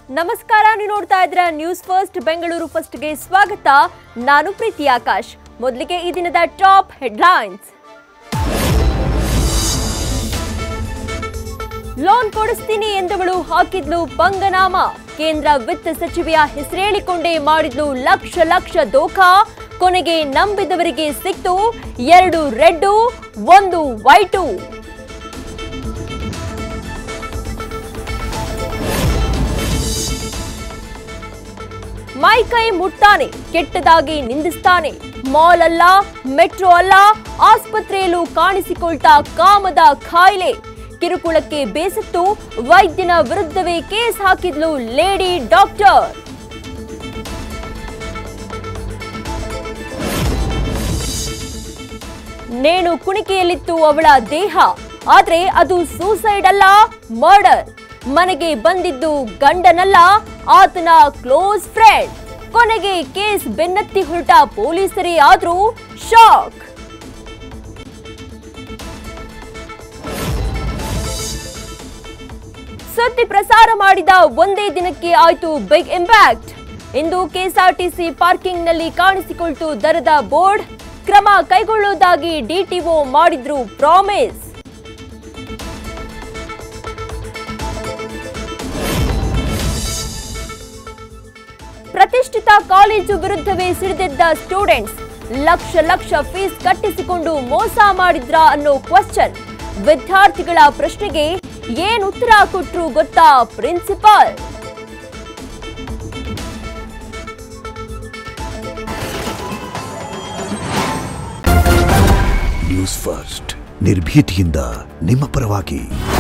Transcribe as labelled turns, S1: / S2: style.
S1: ನಮಸ್ಕಾರ ನೀವು ನೋಡ್ತಾ ಇದ್ರ ನ್ಯೂಸ್ ಫಸ್ಟ್ ಬೆಂಗಳೂರು ಫಸ್ಟ್ಗೆ ಸ್ವಾಗತ ನಾನು ಪ್ರೀತಿ ಆಕಾಶ್ ಮೊದಲಿಗೆ ಈ ದಿನದ ಟಾಪ್ ಹೆಡ್ಲೈನ್ಸ್ ಲೋನ್ ಕೊಡಿಸ್ತೀನಿ ಎಂದವಳು ಹಾಕಿದ್ಲು ಪಂಗನಾಮ ಕೇಂದ್ರ ವಿತ್ತ ಸಚಿವೆಯ ಹೆಸರೇಳಿಕೊಂಡೇ ಮಾಡಿದ್ಲು ಲಕ್ಷ ಲಕ್ಷ ದೋಖಾ ಕೊನೆಗೆ ನಂಬಿದವರಿಗೆ ಸಿಕ್ತು ಎರಡು ರೆಡ್ಡು ಒಂದು ವೈಟು ಮೈ ಕೈ ಮುಟ್ತಾನೆ ಕೆಟ್ಟದಾಗಿ ನಿಂದಿಸ್ತಾನೆ ಮಾಲ್ ಅಲ್ಲ ಮೆಟ್ರೋ ಅಲ್ಲ ಆಸ್ಪತ್ರೆಯಲ್ಲೂ ಕಾಣಿಸಿಕೊಳ್ತಾ ಕಾಮದ ಖಾಯಿಲೆ ಕಿರುಕುಳಕ್ಕೆ ಬೇಸತ್ತು ವೈದ್ಯನ ವಿರುದ್ಧವೇ ಕೇಸ್ ಹಾಕಿದ್ಲು ಲೇಡಿ ಡಾಕ್ಟರ್ ನೇಣು ಕುಣಿಕೆಯಲ್ಲಿತ್ತು ಅವಳ ದೇಹ ಆದ್ರೆ ಅದು ಸೂಸೈಡ್ ಅಲ್ಲ ಮರ್ಡರ್ ಮನೆಗೆ ಬಂದಿದ್ದು ಗಂಡನಲ್ಲ ಆತನ ಕ್ಲೋಸ್ ಫ್ರೆಂಡ್ ಕೊನೆಗೆ ಕೇಸ್ ಬೆನ್ನತ್ತಿ ಹೊರಟ ಪೊಲೀಸರೇ ಆದ್ರೂ ಶಾಕ್ ಸುದ್ದಿ ಪ್ರಸಾರ ಮಾಡಿದ ಒಂದೇ ದಿನಕ್ಕೆ ಆಯ್ತು ಬಿಗ್ ಇಂಪ್ಯಾಕ್ಟ್ ಇಂದು ಕೆಎಸ್ಆರ್ಟಿಸಿ ಪಾರ್ಕಿಂಗ್ನಲ್ಲಿ ಕಾಣಿಸಿಕೊಳ್ತು ದರದ ಬೋರ್ಡ್ ಕ್ರಮ ಕೈಗೊಳ್ಳುವುದಾಗಿ ಡಿಟಿಒ ಮಾಡಿದ್ರು ಪ್ರಾಮಿಸ್ ಪ್ರತಿಷ್ಠಿತ ಕಾಲೇಜು ವಿರುದ್ಧವೇ ಸಿಡಿದೆದ್ದ ಸ್ಟೂಡೆಂಟ್ಸ್ ಲಕ್ಷ ಲಕ್ಷ ಫೀಸ್ ಕಟ್ಟಿಸಿಕೊಂಡು ಮೋಸ ಮಾಡಿದ್ರ ಅನ್ನೋ ಕ್ವಶನ್ ವಿದ್ಯಾರ್ಥಿಗಳ ಪ್ರಶ್ನೆಗೆ ಏನ್ ಉತ್ತರ ಕೊಟ್ರು ಗೊತ್ತಾ ಪ್ರಿನ್ಸಿಪಾಲ್
S2: ನ್ಯೂಸ್ ಫಸ್ಟ್ ನಿರ್ಭೀತಿಯಿಂದ ನಿಮ್ಮ ಪರವಾಗಿ